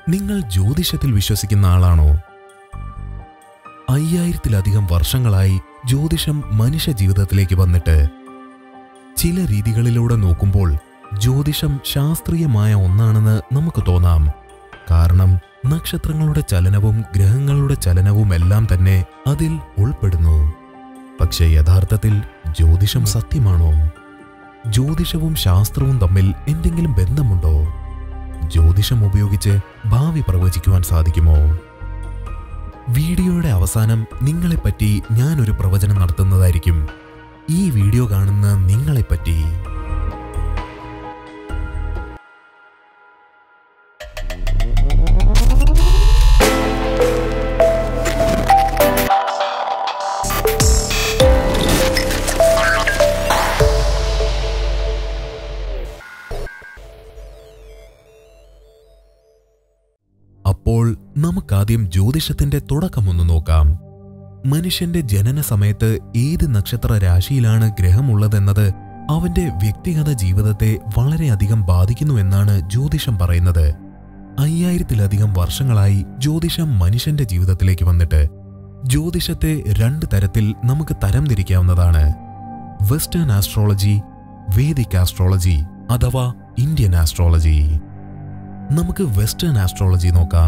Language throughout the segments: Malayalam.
നിങ്ങൾ ജ്യോതിഷത്തിൽ വിശ്വസിക്കുന്ന ആളാണോ അയ്യായിരത്തിലധികം വർഷങ്ങളായി ജ്യോതിഷം മനുഷ്യ ജീവിതത്തിലേക്ക് വന്നിട്ട് ചില രീതികളിലൂടെ നോക്കുമ്പോൾ ജ്യോതിഷം ശാസ്ത്രീയമായ ഒന്നാണെന്ന് നമുക്ക് തോന്നാം കാരണം നക്ഷത്രങ്ങളുടെ ചലനവും ഗ്രഹങ്ങളുടെ ചലനവും എല്ലാം തന്നെ അതിൽ ഉൾപ്പെടുന്നു പക്ഷേ യഥാർത്ഥത്തിൽ ജ്യോതിഷം സത്യമാണോ ജ്യോതിഷവും ശാസ്ത്രവും തമ്മിൽ എന്തെങ്കിലും ബന്ധമുണ്ടോ ജ്യോതിഷം ഉപയോഗിച്ച് ഭാവി പ്രവചിക്കുവാൻ സാധിക്കുമോ വീഡിയോയുടെ അവസാനം നിങ്ങളെപ്പറ്റി ഞാനൊരു പ്രവചനം നടത്തുന്നതായിരിക്കും ഈ വീഡിയോ കാണുന്ന നിങ്ങളെപ്പറ്റി അപ്പോൾ നമുക്കാദ്യം ജ്യോതിഷത്തിന്റെ തുടക്കമൊന്ന് നോക്കാം മനുഷ്യന്റെ ജനന സമയത്ത് ഏത് നക്ഷത്ര രാശിയിലാണ് ഗ്രഹമുള്ളതെന്നത് അവന്റെ വ്യക്തിഗത ജീവിതത്തെ വളരെയധികം ബാധിക്കുന്നുവെന്നാണ് ജ്യോതിഷം പറയുന്നത് അയ്യായിരത്തിലധികം വർഷങ്ങളായി ജ്യോതിഷം മനുഷ്യന്റെ ജീവിതത്തിലേക്ക് വന്നിട്ട് ജ്യോതിഷത്തെ രണ്ട് തരത്തിൽ നമുക്ക് തരംതിരിക്കാവുന്നതാണ് വെസ്റ്റേൺ ആസ്ട്രോളജി വേദിക് ആസ്ട്രോളജി അഥവാ ഇന്ത്യൻ ആസ്ട്രോളജി നമുക്ക് വെസ്റ്റേൺ ആസ്ട്രോളജി നോക്കാം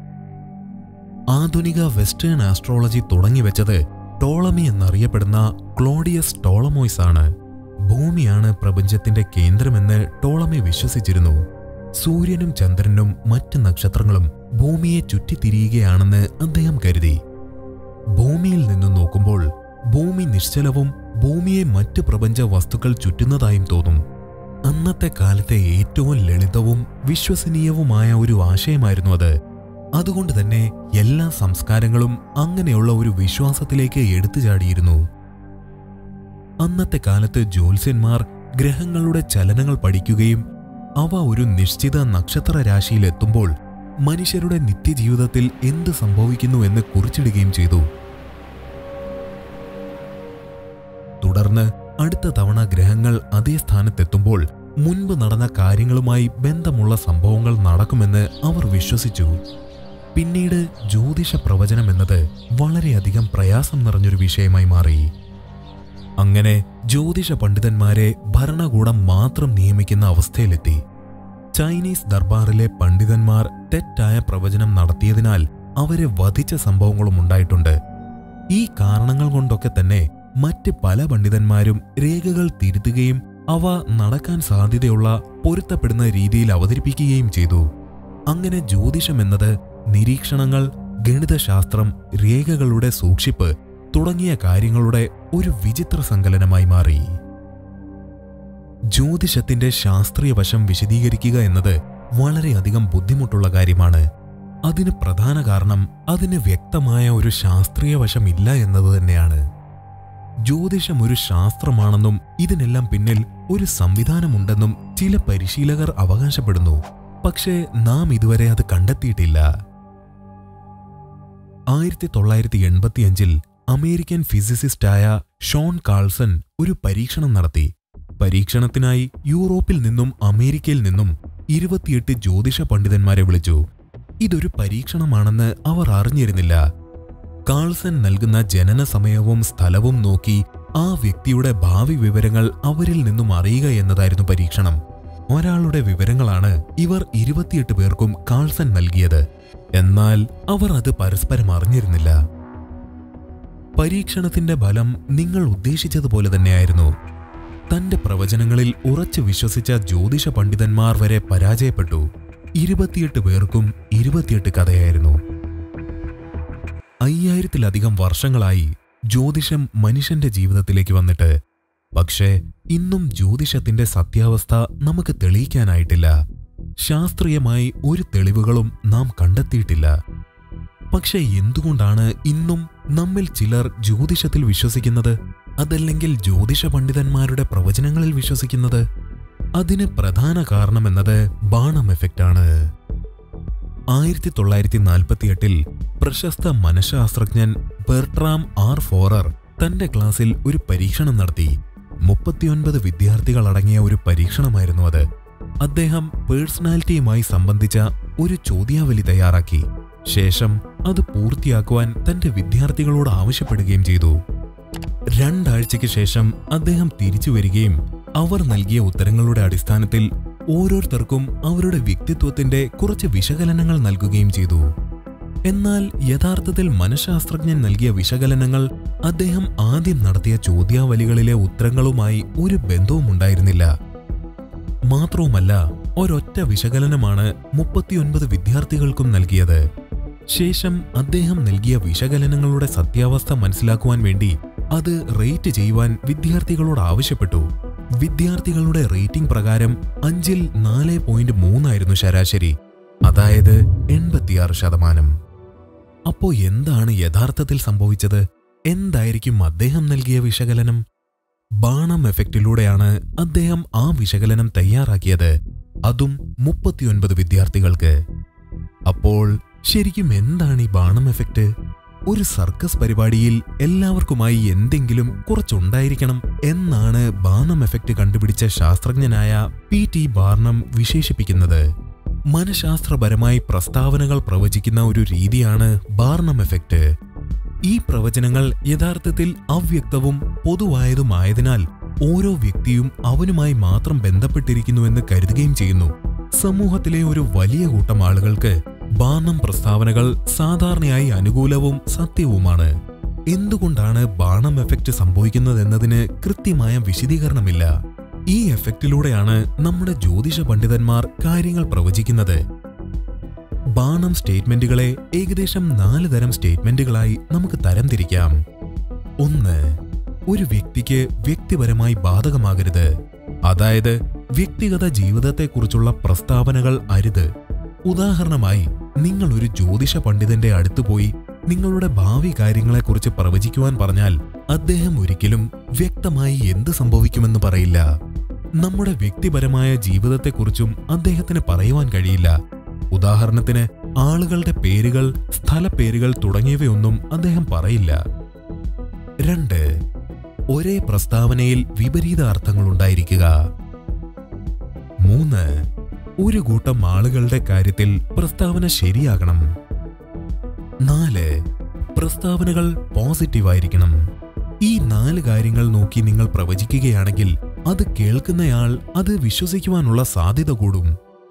ആധുനിക വെസ്റ്റേൺ ആസ്ട്രോളജി തുടങ്ങിവെച്ചത് ടോളമി എന്നറിയപ്പെടുന്ന ക്ലോഡിയസ് ടോളമോയ്സ് ആണ് ഭൂമിയാണ് പ്രപഞ്ചത്തിന്റെ കേന്ദ്രമെന്ന് ടോളമി വിശ്വസിച്ചിരുന്നു സൂര്യനും ചന്ദ്രനും മറ്റ് നക്ഷത്രങ്ങളും ഭൂമിയെ ചുറ്റിത്തിരിയുകയാണെന്ന് അദ്ദേഹം കരുതി ഭൂമിയിൽ നിന്നും നോക്കുമ്പോൾ ഭൂമി നിശ്ചലവും ഭൂമിയെ മറ്റ് പ്രപഞ്ച വസ്തുക്കൾ ചുറ്റുന്നതായും തോന്നും അന്നത്തെ കാലത്തെ ഏറ്റവും ലളിതവും വിശ്വസനീയവുമായ ഒരു ആശയമായിരുന്നു അത് അതുകൊണ്ട് തന്നെ എല്ലാ സംസ്കാരങ്ങളും അങ്ങനെയുള്ള ഒരു വിശ്വാസത്തിലേക്ക് എടുത്തുചാടിയിരുന്നു അന്നത്തെ കാലത്ത് ജ്യോത്സ്യന്മാർ ഗ്രഹങ്ങളുടെ ചലനങ്ങൾ പഠിക്കുകയും അവ ഒരു നിശ്ചിത നക്ഷത്ര രാശിയിൽ എത്തുമ്പോൾ മനുഷ്യരുടെ നിത്യജീവിതത്തിൽ എന്ത് സംഭവിക്കുന്നു എന്ന് കുറിച്ചിടുകയും ചെയ്തു തുടർന്ന് അടുത്ത തവണ ഗ്രഹങ്ങൾ അതേ സ്ഥാനത്തെത്തുമ്പോൾ മുൻപ് നടന്ന കാര്യങ്ങളുമായി ബന്ധമുള്ള സംഭവങ്ങൾ നടക്കുമെന്ന് അവർ വിശ്വസിച്ചു പിന്നീട് ജ്യോതിഷ പ്രവചനം എന്നത് വളരെയധികം പ്രയാസം നിറഞ്ഞൊരു വിഷയമായി മാറി അങ്ങനെ ജ്യോതിഷ പണ്ഡിതന്മാരെ ഭരണകൂടം മാത്രം നിയമിക്കുന്ന അവസ്ഥയിലെത്തി ചൈനീസ് ദർബാറിലെ പണ്ഡിതന്മാർ തെറ്റായ പ്രവചനം നടത്തിയതിനാൽ അവരെ വധിച്ച സംഭവങ്ങളും ഉണ്ടായിട്ടുണ്ട് ഈ കാരണങ്ങൾ കൊണ്ടൊക്കെ തന്നെ മറ്റ് പല പണ്ഡിതന്മാരും രേഖകൾ തിരുത്തുകയും അവ നടക്കാൻ സാധ്യതയുള്ള പൊരുത്തപ്പെടുന്ന രീതിയിൽ അവതരിപ്പിക്കുകയും ചെയ്തു അങ്ങനെ ജ്യോതിഷം എന്നത് നിരീക്ഷണങ്ങൾ ഗണിതശാസ്ത്രം രേഖകളുടെ സൂക്ഷിപ്പ് തുടങ്ങിയ കാര്യങ്ങളുടെ ഒരു വിചിത്ര സങ്കലനമായി മാറി ജ്യോതിഷത്തിന്റെ ശാസ്ത്രീയ വശം വിശദീകരിക്കുക എന്നത് വളരെയധികം ബുദ്ധിമുട്ടുള്ള കാര്യമാണ് അതിന് പ്രധാന കാരണം അതിന് വ്യക്തമായ ഒരു ശാസ്ത്രീയ വശം ഇല്ല എന്നത് തന്നെയാണ് ജ്യോതിഷം ഒരു ശാസ്ത്രമാണെന്നും ഇതിനെല്ലാം പിന്നിൽ ഒരു സംവിധാനമുണ്ടെന്നും ചില പരിശീലകർ അവകാശപ്പെടുന്നു പക്ഷേ നാം ഇതുവരെ അത് കണ്ടെത്തിയിട്ടില്ല ആയിരത്തി തൊള്ളായിരത്തി എൺപത്തിയഞ്ചിൽ അമേരിക്കൻ ഫിസിസിസ്റ്റായ ഷോൺ കാൾസൺ ഒരു പരീക്ഷണം നടത്തി പരീക്ഷണത്തിനായി യൂറോപ്പിൽ നിന്നും അമേരിക്കയിൽ നിന്നും ഇരുപത്തിയെട്ട് ജ്യോതിഷ പണ്ഡിതന്മാരെ വിളിച്ചു ഇതൊരു പരീക്ഷണമാണെന്ന് അവർ അറിഞ്ഞിരുന്നില്ല കാൾസൺ നൽകുന്ന ജനന സമയവും സ്ഥലവും നോക്കി ആ വ്യക്തിയുടെ ഭാവി വിവരങ്ങൾ അവരിൽ നിന്നും അറിയുക എന്നതായിരുന്നു പരീക്ഷണം ഒരാളുടെ വിവരങ്ങളാണ് ഇവർ ഇരുപത്തിയെട്ട് പേർക്കും കാൾസൺ നൽകിയത് എന്നാൽ അവർ അത് പരസ്പരം അറിഞ്ഞിരുന്നില്ല പരീക്ഷണത്തിന്റെ ഫലം നിങ്ങൾ ഉദ്ദേശിച്ചതുപോലെ തന്നെയായിരുന്നു തന്റെ പ്രവചനങ്ങളിൽ ഉറച്ചു വിശ്വസിച്ച ജ്യോതിഷ പണ്ഡിതന്മാർ വരെ പരാജയപ്പെട്ടു ഇരുപത്തിയെട്ട് പേർക്കും ഇരുപത്തിയെട്ട് കഥയായിരുന്നു അയ്യായിരത്തിലധികം വർഷങ്ങളായി ജ്യോതിഷം മനുഷ്യന്റെ ജീവിതത്തിലേക്ക് വന്നിട്ട് പക്ഷേ ഇന്നും ജ്യോതിഷത്തിന്റെ സത്യാവസ്ഥ നമുക്ക് തെളിയിക്കാനായിട്ടില്ല ശാസ്ത്രീയമായി ഒരു തെളിവുകളും നാം കണ്ടെത്തിയിട്ടില്ല പക്ഷേ എന്തുകൊണ്ടാണ് ഇന്നും നമ്മിൽ ചിലർ ജ്യോതിഷത്തിൽ വിശ്വസിക്കുന്നത് അതല്ലെങ്കിൽ ജ്യോതിഷ പണ്ഡിതന്മാരുടെ പ്രവചനങ്ങളിൽ വിശ്വസിക്കുന്നത് അതിന് പ്രധാന കാരണമെന്നത് ബാണം എഫക്റ്റാണ് ആയിരത്തി തൊള്ളായിരത്തി നാൽപ്പത്തിയെട്ടിൽ പ്രശസ്ത മനഃശാസ്ത്രജ്ഞൻ ബെർട്രാം ആർ ഫോറർ തന്റെ ക്ലാസ്സിൽ ഒരു പരീക്ഷണം നടത്തി മുപ്പത്തിയൊൻപത് വിദ്യാർത്ഥികൾ അടങ്ങിയ ഒരു പരീക്ഷണമായിരുന്നു അത് അദ്ദേഹം പേഴ്സണാലിറ്റിയുമായി സംബന്ധിച്ച ഒരു ചോദ്യാവലി തയ്യാറാക്കി ശേഷം അത് പൂർത്തിയാക്കുവാൻ തന്റെ വിദ്യാർത്ഥികളോട് ആവശ്യപ്പെടുകയും ചെയ്തു രണ്ടാഴ്ചയ്ക്ക് ശേഷം അദ്ദേഹം തിരിച്ചു വരികയും അവർ നൽകിയ ഉത്തരങ്ങളുടെ അടിസ്ഥാനത്തിൽ ഓരോരുത്തർക്കും അവരുടെ വ്യക്തിത്വത്തിന്റെ കുറച്ച് വിശകലനങ്ങൾ നൽകുകയും ചെയ്തു എന്നാൽ യഥാർത്ഥത്തിൽ മനഃശാസ്ത്രജ്ഞൻ നൽകിയ വിശകലനങ്ങൾ അദ്ദേഹം ആദ്യം നടത്തിയ ചോദ്യാവലികളിലെ ഉത്തരങ്ങളുമായി ഒരു ബന്ധവും ഉണ്ടായിരുന്നില്ല മാത്രവുമല്ല ഒരൊറ്റ വിശകലനമാണ് മുപ്പത്തിയൊൻപത് വിദ്യാർത്ഥികൾക്കും നൽകിയത് ശേഷം അദ്ദേഹം നൽകിയ വിശകലനങ്ങളുടെ സത്യാവസ്ഥ മനസ്സിലാക്കുവാൻ വേണ്ടി അത് റേറ്റ് ചെയ്യുവാൻ വിദ്യാർത്ഥികളോട് ആവശ്യപ്പെട്ടു വിദ്യാർത്ഥികളുടെ റേറ്റിംഗ് പ്രകാരം അഞ്ചിൽ നാല് പോയിന്റ് മൂന്നായിരുന്നു ശരാശരി അതായത് എൺപത്തിയാറ് ശതമാനം അപ്പോ എന്താണ് യഥാർത്ഥത്തിൽ സംഭവിച്ചത് എന്തായിരിക്കും അദ്ദേഹം നൽകിയ വിശകലനം ബാണം എഫക്റ്റിലൂടെയാണ് അദ്ദേഹം ആ വിശകലനം തയ്യാറാക്കിയത് അതും മുപ്പത്തിയൊൻപത് വിദ്യാർത്ഥികൾക്ക് അപ്പോൾ ശരിക്കും എന്താണ് ഈ ബാണം എഫക്റ്റ് ഒരു സർക്കസ് പരിപാടിയിൽ എല്ലാവർക്കുമായി എന്തെങ്കിലും കുറച്ചുണ്ടായിരിക്കണം എന്നാണ് ബാണം എഫക്റ്റ് കണ്ടുപിടിച്ച ശാസ്ത്രജ്ഞനായ പി ടി ബാർണം വിശേഷിപ്പിക്കുന്നത് മനഃശാസ്ത്രപരമായി പ്രസ്താവനകൾ പ്രവചിക്കുന്ന ഒരു രീതിയാണ് ബാർണം എഫക്റ്റ് ഈ പ്രവചനങ്ങൾ യഥാർത്ഥത്തിൽ അവ്യക്തവും പൊതുവായതുമായതിനാൽ ഓരോ വ്യക്തിയും അവനുമായി മാത്രം ബന്ധപ്പെട്ടിരിക്കുന്നുവെന്ന് കരുതുകയും ചെയ്യുന്നു സമൂഹത്തിലെ ഒരു വലിയ കൂട്ടം ആളുകൾക്ക് ബാർണം പ്രസ്താവനകൾ സാധാരണയായി അനുകൂലവും സത്യവുമാണ് എന്തുകൊണ്ടാണ് ബാണം എഫക്റ്റ് സംഭവിക്കുന്നതെന്നതിന് കൃത്യമായ വിശദീകരണമില്ല ഈ എഫക്റ്റിലൂടെയാണ് നമ്മുടെ ജ്യോതിഷ പണ്ഡിതന്മാർ കാര്യങ്ങൾ പ്രവചിക്കുന്നത് ബാണം സ്റ്റേറ്റ്മെന്റുകളെ ഏകദേശം നാല് തരം സ്റ്റേറ്റ്മെന്റുകളായി നമുക്ക് തരംതിരിക്കാം ഒന്ന് ഒരു വ്യക്തിക്ക് വ്യക്തിപരമായി ബാധകമാകരുത് അതായത് വ്യക്തിഗത ജീവിതത്തെക്കുറിച്ചുള്ള പ്രസ്താവനകൾ അരുത് ഉദാഹരണമായി നിങ്ങൾ ഒരു ജ്യോതിഷ പണ്ഡിതന്റെ അടുത്ത് പോയി നിങ്ങളുടെ ഭാവി കാര്യങ്ങളെക്കുറിച്ച് പ്രവചിക്കുവാൻ പറഞ്ഞാൽ അദ്ദേഹം ഒരിക്കലും വ്യക്തമായി എന്ത് സംഭവിക്കുമെന്ന് പറയില്ല നമ്മുടെ വ്യക്തിപരമായ ജീവിതത്തെക്കുറിച്ചും അദ്ദേഹത്തിന് പറയുവാൻ കഴിയില്ല ഉദാഹരണത്തിന് ആളുകളുടെ പേരുകൾ സ്ഥലപ്പേരുകൾ തുടങ്ങിയവയൊന്നും അദ്ദേഹം പറയില്ല രണ്ട് ഒരേ പ്രസ്താവനയിൽ വിപരീത അർത്ഥങ്ങളുണ്ടായിരിക്കുക മൂന്ന് ഒരു കൂട്ടം ആളുകളുടെ കാര്യത്തിൽ പ്രസ്താവന ശരിയാകണം നാല് പ്രസ്താവനകൾ പോസിറ്റീവായിരിക്കണം ഈ നാല് കാര്യങ്ങൾ നോക്കി നിങ്ങൾ പ്രവചിക്കുകയാണെങ്കിൽ അത് കേൾക്കുന്നയാൾ അത് വിശ്വസിക്കുവാനുള്ള സാധ്യത കൂടും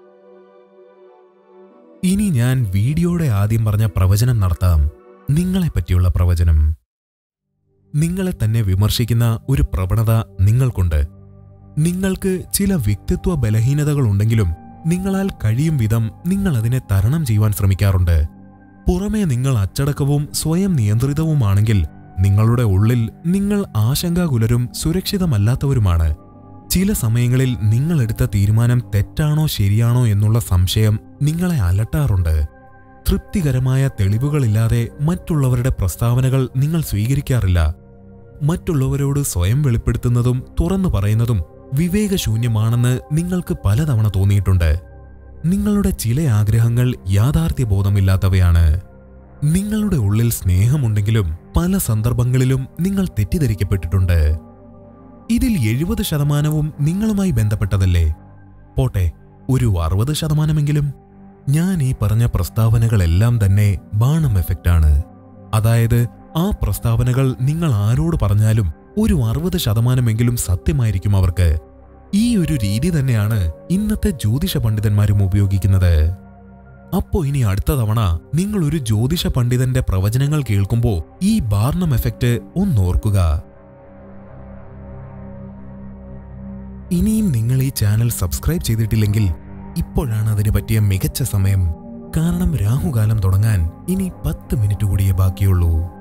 ഇനി ഞാൻ വീഡിയോയുടെ ആദ്യം പറഞ്ഞ പ്രവചനം നടത്താം നിങ്ങളെപ്പറ്റിയുള്ള പ്രവചനം നിങ്ങളെ തന്നെ വിമർശിക്കുന്ന ഒരു പ്രവണത നിങ്ങൾക്കുണ്ട് നിങ്ങൾക്ക് ചില വ്യക്തിത്വ ബലഹീനതകളുണ്ടെങ്കിലും നിങ്ങളാൽ കഴിയും വിധം നിങ്ങൾ അതിനെ തരണം ചെയ്യുവാൻ ശ്രമിക്കാറുണ്ട് പുറമേ നിങ്ങൾ അച്ചടക്കവും സ്വയം നിയന്ത്രിതവുമാണെങ്കിൽ നിങ്ങളുടെ ഉള്ളിൽ നിങ്ങൾ ആശങ്കാകുലരും സുരക്ഷിതമല്ലാത്തവരുമാണ് ചില സമയങ്ങളിൽ നിങ്ങൾ എടുത്ത തീരുമാനം തെറ്റാണോ ശരിയാണോ എന്നുള്ള സംശയം നിങ്ങളെ അലട്ടാറുണ്ട് തൃപ്തികരമായ തെളിവുകളില്ലാതെ മറ്റുള്ളവരുടെ പ്രസ്താവനകൾ നിങ്ങൾ സ്വീകരിക്കാറില്ല മറ്റുള്ളവരോട് സ്വയം വെളിപ്പെടുത്തുന്നതും തുറന്നു പറയുന്നതും വിവേകശൂന്യമാണെന്ന് നിങ്ങൾക്ക് പലതവണ തോന്നിയിട്ടുണ്ട് നിങ്ങളുടെ ചില ആഗ്രഹങ്ങൾ യാഥാർത്ഥ്യബോധമില്ലാത്തവയാണ് നിങ്ങളുടെ ഉള്ളിൽ സ്നേഹമുണ്ടെങ്കിലും പല സന്ദർഭങ്ങളിലും നിങ്ങൾ തെറ്റിദ്ധരിക്കപ്പെട്ടിട്ടുണ്ട് ഇതിൽ എഴുപത് ശതമാനവും നിങ്ങളുമായി ബന്ധപ്പെട്ടതല്ലേ പോട്ടെ ഒരു അറുപത് ശതമാനമെങ്കിലും ഞാൻ ഈ പറഞ്ഞ പ്രസ്താവനകളെല്ലാം തന്നെ ബാണം എഫക്റ്റാണ് അതായത് ആ പ്രസ്താവനകൾ നിങ്ങൾ ആരോട് പറഞ്ഞാലും ഒരു അറുപത് ശതമാനമെങ്കിലും സത്യമായിരിക്കും അവർക്ക് ഈ ഒരു രീതി തന്നെയാണ് ഇന്നത്തെ ജ്യോതിഷ പണ്ഡിതന്മാരും ഉപയോഗിക്കുന്നത് അപ്പോ ഇനി അടുത്ത തവണ നിങ്ങൾ ഒരു ജ്യോതിഷ പണ്ഡിതന്റെ പ്രവചനങ്ങൾ കേൾക്കുമ്പോൾ ഈ ബാർണം എഫക്റ്റ് ഒന്നോർക്കുക ഇനിയും നിങ്ങൾ ഈ ചാനൽ സബ്സ്ക്രൈബ് ചെയ്തിട്ടില്ലെങ്കിൽ ഇപ്പോഴാണ് അതിന് പറ്റിയ മികച്ച സമയം കാരണം രാഹുകാലം തുടങ്ങാൻ ഇനി പത്ത് മിനിറ്റ് കൂടിയേ ബാക്കിയുള്ളൂ